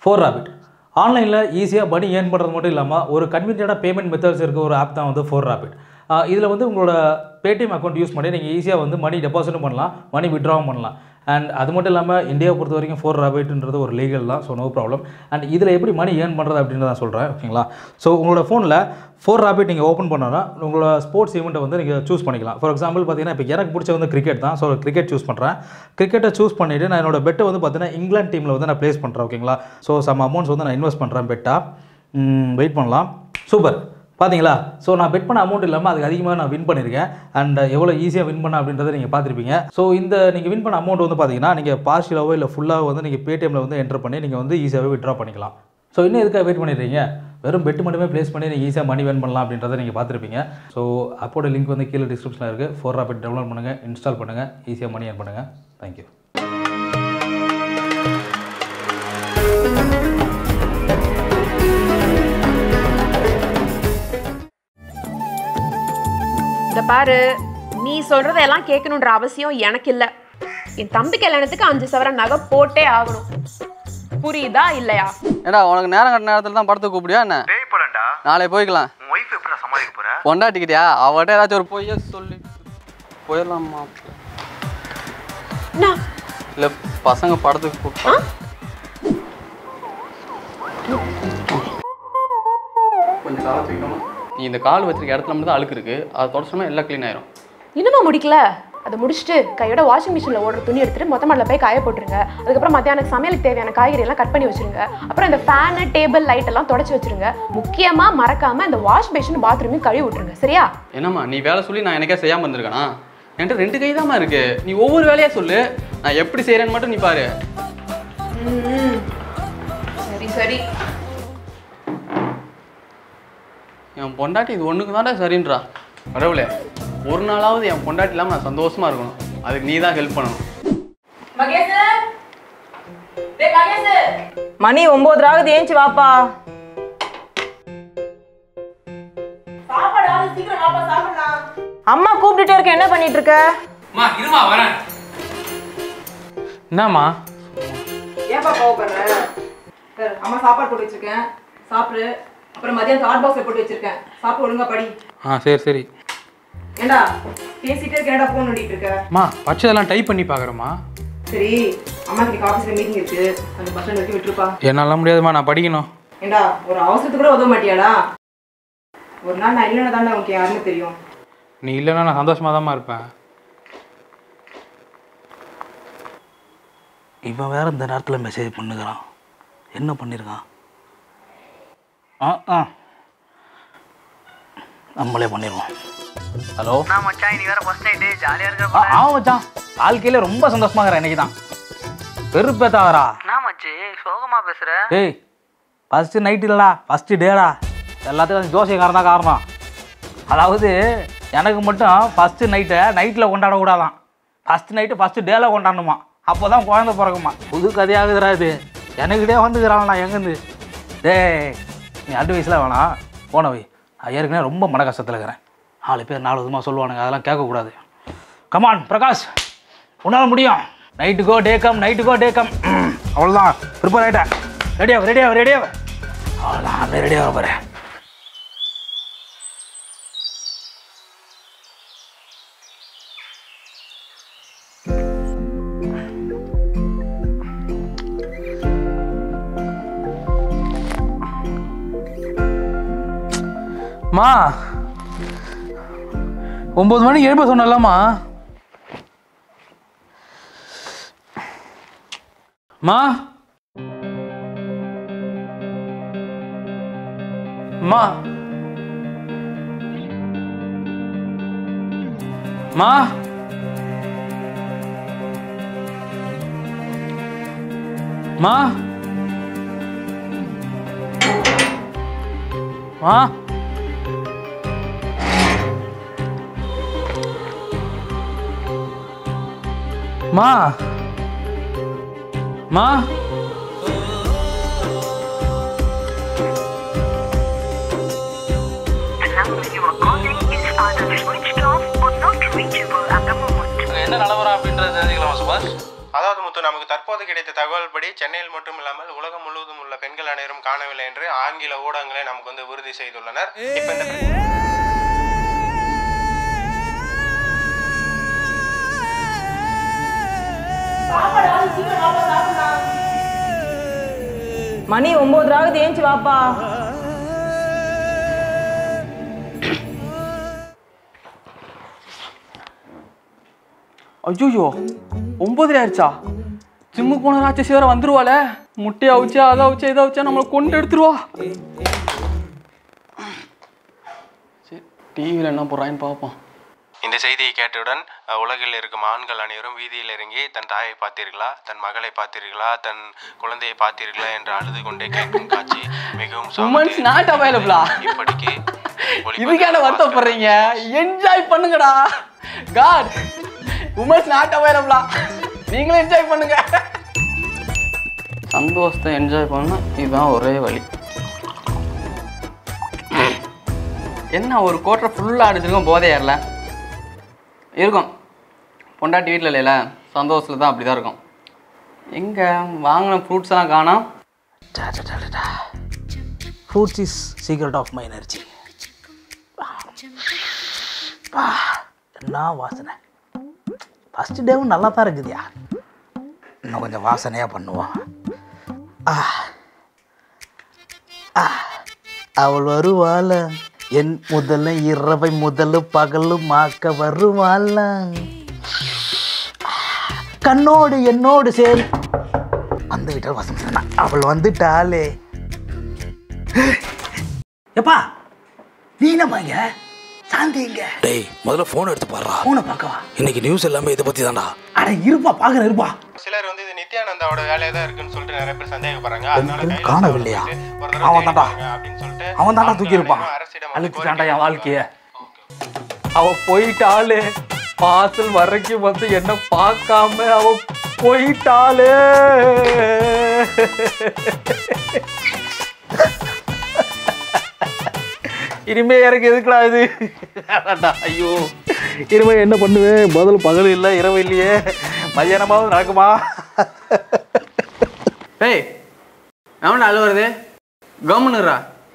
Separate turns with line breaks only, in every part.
Four rapid ஆன்லைனில் ஈஸியாக money earn பண்ணுறது மட்டும் இல்லாமல் ஒரு கன்வீனியண்டாக பேமெண்ட் மெத்தட்ஸ் இருக்க ஒரு ஆப் தான் வந்து ஃபோர் ராபிட் இதில் வந்து உங்களோட பேடிஎம் அக்கௌண்ட் யூஸ் பண்ணி நீங்கள் ஈஸியாக வந்து மணி டெபாசிட்டும் பண்ணலாம் மணி விட்ராவும் பண்ணலாம் அண்ட் அது மட்டும் இல்லாமல் இந்தியாவை பொறுத்த வரைக்கும் ஃபோர் ராபிட்ன்றது ஒரு லீகல் தான் ஸோ நோ ப்ராப்ளம் அண்ட் இதில் எப்படி மணி ஏர்ன் பண்ணுறது அப்படின்றத நான் சொல்கிறேன் ஓகேங்களா ஸோ உங்களோட ஃபோனில் ஃபோர் ராபிட் நீங்கள் ஓப்பன் பண்ணோன்னா உங்களோட ஸ்போர்ட்ஸ் ஈவெண்ட்டை வந்து நீங்கள் சூஸ் பண்ணிக்கலாம் ஃபார் எக்ஸாம்பிள் பார்த்தீங்கன்னா இப்போ எனக்கு பிடிச்ச வந்து கிரிக்கெட் தான் ஸோ கிரிக்கெட் சூஸ் பண்ணுறேன் கிரிக்கெட்டை சூஸ் பண்ணிவிட்டு நான் என்னோட பெட்டை வந்து பார்த்தீங்கன்னா இங்கிலாந்து டீமில் வந்து நான் ப்ளேஸ் பண்ணுறேன் ஓகேங்களா ஸோ சம் அமௌண்ட்ஸ் வந்து நான் இன்வெஸ்ட் பண்ணுறேன் பெட்டாக வெயிட் பண்ணலாம் சூப்பர் பார்த்தீங்களா ஸோ நான் பெட் பண்ண அமௌண்ட் இல்லாமல் அதுக்கு அதிகமாக நான் வின் பண்ணியிருக்கேன் அண்ட் எவ்வளோ ஈஸியாக வின் பண்ண அப்படின்றத நீங்கள் பார்த்துருப்பீங்க ஸோ இந்த நீங்கள் வின் பண்ண அமௌண்ட் வந்து பார்த்தீங்கன்னா நீங்கள் பார்ஷியலாவோ இல்லை ஃபுல்லாக வந்து நீங்கள் பேடிஎம்மில் வந்து என்டர் பண்ணி நீங்கள் வந்து ஈஸியாகவே விட்ரா பண்ணிக்கலாம் ஸோ இன்னும் எதுக்காக வெயிட் பண்ணிடுறீங்க வெறும் பெட் மட்டுமே ப்ளேஸ் பண்ணி நீங்கள் ஈஸியாக மணி வேன் பண்ணலாம் அப்படின்றத நீங்கள் பார்த்துருப்பீங்க ஸோ அப்போட லிங்க் வந்து கீழே டிஸ்கிரிப்ஷனில் இருக்குது ஃபோர் ராபிட் டவுன்லோட் பண்ணுங்கள் இன்ஸ்டால் பண்ணுங்கள் ஈஸியாக மணி ஏர்ன் பண்ணுங்கள் தேங்க்யூ
இந்த பாரு நீ சொல்றதெல்லாம் கேட்கணுன்ற அவசியம் எனக்கு இல்ல என் தம்பி கல்யாணத்துக்கு அஞ்சு சவரன் நகை போட்டே ஆகணும் புரியுதா இல்லையா
ஏடா உனக்கு நேரம் கட்ட நேரத்தில் தான் படத்துக்கு கூப்பிடியா என்ன
பேய் படம்டா
நாளை போய்க்கலாம்
உன் ஒய்ஃப் எப்படி நான் சமாளிக்க போறேன்
பொண்டாட்டிக்கிட்டியா அவட்ட ஏதாச்சும் ஒரு பொய்ய சொல்லி போயிடலாமா
என்ன
இல்லை பசங்க படத்துக்கு கூப்பிட்டா கொஞ்சம் காலை தூக்கணும் நீ இந்த கால் வச்சிருக்க இடத்துல மட்டும் தான் அழுக்கு இருக்கு அதை தொடச்சோம்னா எல்லாம் க்ளீன் ஆயிரும்
இன்னுமா முடிக்கல அதை முடிச்சுட்டு கையோட வாஷிங் மிஷினில் ஓடுற துணி எடுத்துட்டு மொத்த மாடல போய் காய போட்டுருங்க அதுக்கப்புறம் மத்தியானம் சமையலுக்கு தேவையான காய்கறி எல்லாம் கட் பண்ணி வச்சிருங்க அப்புறம் இந்த ஃபேனு டேபிள் லைட் எல்லாம் தொடச்சி வச்சிருங்க முக்கியமா மறக்காம இந்த வாஷ் பேஷன் பாத்ரூமையும் கழுவி விட்டுருங்க சரியா
என்னம்மா நீ வேலை சொல்லி நான் எனக்கே செய்யாமல் இருந்திருக்கேனா என்கிட்ட ரெண்டு கை தாம்மா இருக்கு நீ ஒவ்வொரு வேலையா சொல்லு நான் எப்படி செய்கிறேன்னு மட்டும் நீ பாரு
சரி சரி
என் பொண்டாட்டி இது ஒன்றுக்கு தான்டா சரின்றா கடவுளே ஒரு நாளாவது என் பொண்டாட்டி இல்லாமல் நான் சந்தோஷமா இருக்கணும் அதுக்கு நீ தான் ஹெல்ப் பண்ணணும்
மணி ஒன்பது ஆகுது ஏஞ்சி வாப்பா அம்மா கூப்பிட்டுட்டே இருக்க என்ன பண்ணிட்டு இருக்க
என்னம்மா
ஏன்பா கோவப்படுற பாரு, அம்மா சாப்பாடு போட்டு வச்சிருக்கேன் சாப்பிடு அப்புறம் மதியம் ஹாட் பாக்ஸ்ல போட்டு வச்சிருக்கேன் சாப்பிட்டு ஒழுங்கா படி
ஆ சரி சரி
ஏண்டா பேசிட்டே இருக்க என்னடா போன் நோண்டிட்டு இருக்க
அம்மா பச்சதெல்லாம் டைப் பண்ணி பார்க்குறேம்மா
சரி அம்மா கிட்ட ஆஃபீஸ்ல மீட்டிங் இருக்கு அந்த பஸ் ஸ்டாண்ட் வரைக்கும் விட்டுருப்பா
என்னால முடியாதும்மா நான் படிக்கணும்
ஏண்டா ஒரு அவசரத்துக்கு கூட உதவ மாட்டியாடா ஒரு நாள் நான் இல்லைன்னா தாண்டா உனக்கு யாருன்னு தெரியும்
நீ இல்லைன்னா நான் சந்தோஷமாக தான்மா இருப்பேன் இவன் வேற இந்த நேரத்தில் மெசேஜ் பண்ணுகிறான் என்ன பண்ணியிருக்கான் ஆ ஆ நம்மளே பண்ணிடுவோம் ஹலோ
நான் மச்சான் நீ வேற ஃபர்ஸ்ட் நைட்டு ஜாலியா இருக்க
ஆ ஆ மச்சான் வாழ்க்கையில ரொம்ப சந்தோஷமா இருக்கிறேன் இன்னைக்கு தான் பெருப்பேத்தாவரா
நான் மச்சி சோகமா பேசுற
டேய் ஃபஸ்ட்டு நைட் இல்லைடா ஃபஸ்ட்டு டேடா எல்லாத்துக்கும் அந்த ஜோசியக்காரன் தான் காரணம் அதாவது எனக்கு மட்டும் ஃபஸ்ட்டு நைட்டை நைட்டில் கொண்டாடக்கூடாதான் ஃபஸ்ட்டு நைட்டு ஃபஸ்ட்டு டேல கொண்டாடணுமா அப்போ தான் குழந்தை பிறக்குமா புது கதையாகுதுடா இது எனக்கிட்டே வந்துக்கிறான் நான் எங்கேருந்து டேய் நீ அட்வைஸ்லாம் வேணாம் போனவை நான் ஏற்கனவே ரொம்ப மன கஷ்டத்தில் இருக்கிறேன் நாலு பேர் நாலு விதமாக சொல்லுவானுங்க அதெல்லாம் கேட்கக்கூடாது கமான் பிரகாஷ் உன்னால் முடியும் நைட்டுக்கோ டே கம் நைட்டுக்கோ டே கம் அவ்வளோதான் ப்ரிப்பேர் ஆகிட்டேன் ரெடியாக ரெடியாக ரெடியாக அவ்வளோதான் அப்படியே ரெடியாக போகிறேன் மா ஒம்பது மணிக்கு எழுப்ப சொன்னலம்மா மா மா மா மா மா மா மா
என்ன நிலவரம் அப்படின்றது தெரிஞ்சுக்கலாமா சுபாஷ்
அதாவது முத்து
முத்து நமக்கு தற்போது கிடைத்த தகவல் படி சென்னையில் மட்டும் இல்லாமல் உலகம் முழுவதும் உள்ள பெண்கள் அனைவரும் காணவில்லை என்று ஆங்கில ஊடகங்களே நமக்கு வந்து உறுதி செய்துள்ளனர் இப்ப இந்த
மணி ஒன்பது ஏஞ்சி வாப்பா
ஐயோ ஒம்பது ஆயிடுச்சா ஜிம்முக்கு போன ராட்சசி வேற வந்துருவாள முட்டையை அவிச்சா அதை அவிச்சா இதை அவிச்சா நம்மளை கொண்டு எடுத்துருவா சரி டிவியில் என்ன போடுறான்னு பார்ப்போம்
இந்த செய்தியை கேட்டவுடன் அஹ், உலகில் இருக்கும் ஆண்கள் அனைவரும் வீதியில் இறங்கி தன் தாயை பார்த்தீர்களா தன் மகளை பார்த்தீர்களா தன் குழந்தையை பார்த்தீர்களா என்று அழுது கொண்டே கேட்கும் காட்சி மிகவும்
உமன்ஸ்
சோகத்தை
நாட் அவைலபிளா
இப்படிக்கு
இதுக்கான வருத்தப்படுறீங்க என்ஜாய் பண்ணுங்கடா காட் உமன்ஸ் நாட் அவைலபிளா நீங்களும் என்ஜாய் பண்ணுங்க சந்தோஷத்தை என்ஜாய் பண்ண இதுதான் ஒரே வழி என்ன ஒரு கோட்டரை ஃபுல்லாக அடிச்சிருக்கோம் போதே ஏறல இருக்கும் பொண்டாட்டி வீட்டில் இல்லைல்ல சந்தோஷத்தில் தான் அப்படி தான் இருக்கும் எங்கே வாங்கின ஃப்ரூட்ஸ் எல்லாம் காணோம்
fruits is secret of my energy என்ன வாசனை ஃபஸ்ட்டு டேவும் நல்லா தான் இருக்குதுயா இன்னும் கொஞ்சம் வாசனையாக பண்ணுவோம் ஆ ஆ அவள் வருவாள என் முதல்ல இரவை முதல்ல பகலு மாக்க வருவாள கண்ணோடு என்னோடு சேர் வந்து விட்டால் வசம் சொன்னா அவள் வந்துட்டாளே எப்பா நீ என்ன பாங்க சாந்தி இங்க
டேய் முதல்ல ஃபோன் எடுத்து பாடுறா
போன பார்க்கவா
இன்னைக்கு நியூஸ் எல்லாமே இதை பற்றி தான்டா
அட இருப்பா பாக்குறேன் இருப்பா
சிலர் வந்து இது நித்யானந்தாவோட வேலையா தான் இருக்குன்னு சொல்லிட்டு நிறைய பேர் சந்தேகப்படுறாங்க அதனால
பெண்கள்
கைலாஷ்
காணவில்லையா?
அவர்கள் ஒரு தடவை
அவன் தான்டா.
தேடி பாருங்க அப்படின்னு சொல்லிட்டு
அவன் தான்டா
ஆண்கள்
தூக்கி இருப்பான்
அனைவரும் அரசிடம் வந்து
அழுத்திட்டான்டா என் வாழ்க்கைய
அவ போயிட்டாளே வாசல் வரைக்கும் வந்து என்ன பார்க்காம அவ போயிட்டாளே இனிமே எனக்கு எதுக்குடா இது வேணாம்டா, ஐயோ இனிமே என்ன பண்ணுவேன் முதல் பகல் இல்லை இரவு இல்லையே மதியானமாவது நடக்குமா ஏய் எவன்டா அழுவுறது கவர்மெண்ட்ரா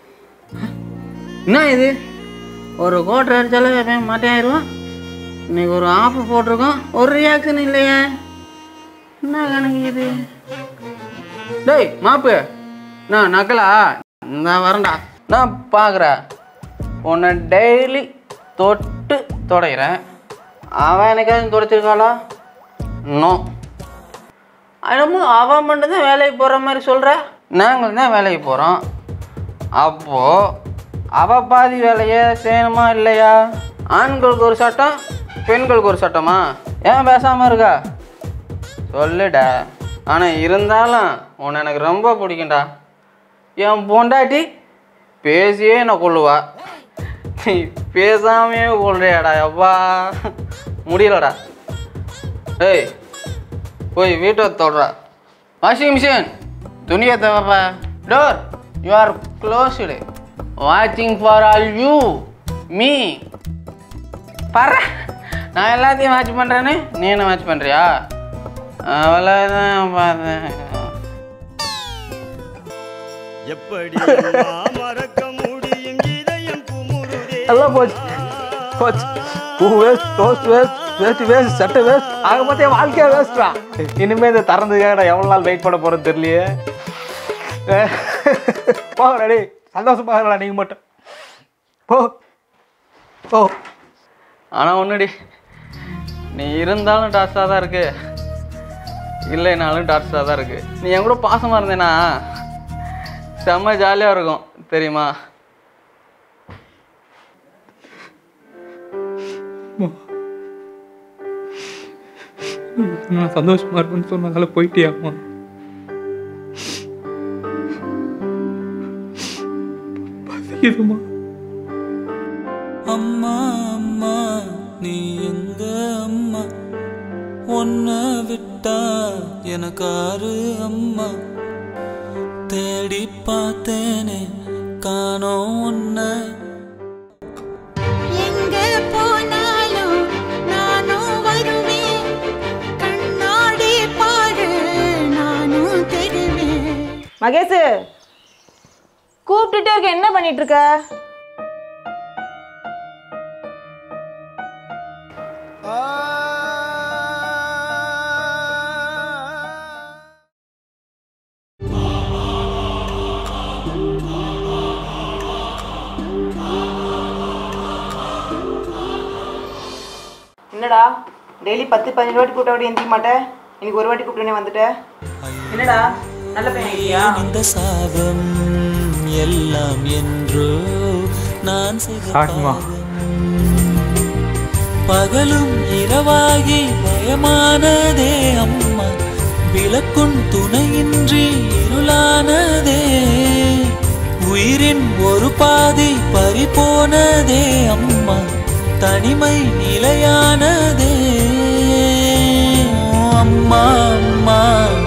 என்ன இது ஒரு கோட்டை அடித்தாலே அவன் மாட்டியாயிருவான் இன்னைக்கு ஒரு ஆஃப் போட்டிருக்கோம் ஒரு ரியாக்ஷன் இல்லையே என்ன கணக்கு இது டேய் மாப்பு நான் நக்கலா நான் வரேன்டா நான் பார்க்குறேன் உன்னை டெய்லி தொட்டு தொடைகிறேன் அவன் எனக்காச்சும் துடைச்சிருக்காளா நோ என்னமோ அவன் மட்டும் தான் வேலைக்கு போகிற மாதிரி சொல்கிற நாங்கள் தான் வேலைக்கு போகிறோம் அப்போது அவ பாதி வேலையை செய்யணுமா இல்லையா ஆண்களுக்கு ஒரு சட்டம் பெண்களுக்கு ஒரு சட்டமா ஏன் பேசாமல் இருக்கா சொல்லுடா ஆனால் இருந்தாலும் உன்னை எனக்கு ரொம்ப பிடிக்கும்டா என் பொண்டாட்டி பேசியே நான் கொள்ளுவா நீ பேசாமையே கொள்றியாடா எப்பா முடியலடா ஏய் போய் வீட்டை தொடுறா வாஷிங் மிஷின் துணியை தவப்பா டோர் யூ ஆர் க்ளோஸ்டு வாட்சிங் ஃபார் ஆல் யூ மீ பாரு நான் எல்லாத்தையும் வாட்ச் பண்ணுறேன்னு நீ என்ன வாட்ச் பண்ணுறியா அவ்வளோதான் பார்த்தேன்
எப்படி மறக்க முடியும் இதயம் குமுறுதே
எல்லாம் போச்சு போச்சு பூ waste toast waste waste waste சட்டை வேஸ்ட் ஆக மொத்தம் என் வாழ்க்கையே வேஸ்ட்ரா இனிமே இதை திறந்துக்காடா எவ்வளோ நாள் வெயிட் பண்ண போகிறேன்னு தெரியலையே போகடா டேய் சந்தோஷமா இருடா நீங்கள் மட்டும் போ போ
ஆனால் ஒன்றுடி நீ இருந்தாலும் டார்ச்சாக தான் இருக்கு இல்லைனாலும் டார்ச்சாக தான் இருக்கு நீ என் கூட பாசமாக இருந்தேனா செம்ம ஜாலியாக இருக்கும் தெரியுமா
நான் சந்தோஷமா இருக்குன்னு சொன்னதால போயிட்டியாம்மா பசிக்குதுமா
அம்மா அம்மா நீ எங்க அம்மா உன்னை விட்டா எனக்காரு அம்மா தேடி பார்த்தேனே காணோம் உன்னை
எங்க போனாலும் நானும் வருவேன் கண்ணாடி பாரு
மகேஷ் கூப்பிட்டுட்டே இருக்க என்ன பண்ணிட்டு இருக்க என்னடா டெய்லி பத்து பதினஞ்சு வாட்டி கூப்பிட்ட வாட்டி எந்திக்க மாட்டேன் இன்னைக்கு ஒரு வாட்டி கூப்பிட்டே வந்துட்டேன் என்னடா நல்ல பையன் ஆகிட்டியா
இந்த சாபம் எல்லாம் என்றோ நான் செய்த
சாரிம்மா.
பாவம். பகலும் இரவாகி பயமானதே அம்மா விளக்குன் துணையின்றி இருளானதே உயிரின் ஒரு பாதி பறிபோனதே அம்மா தனிமை நிலையானதே அம்மா அம்மா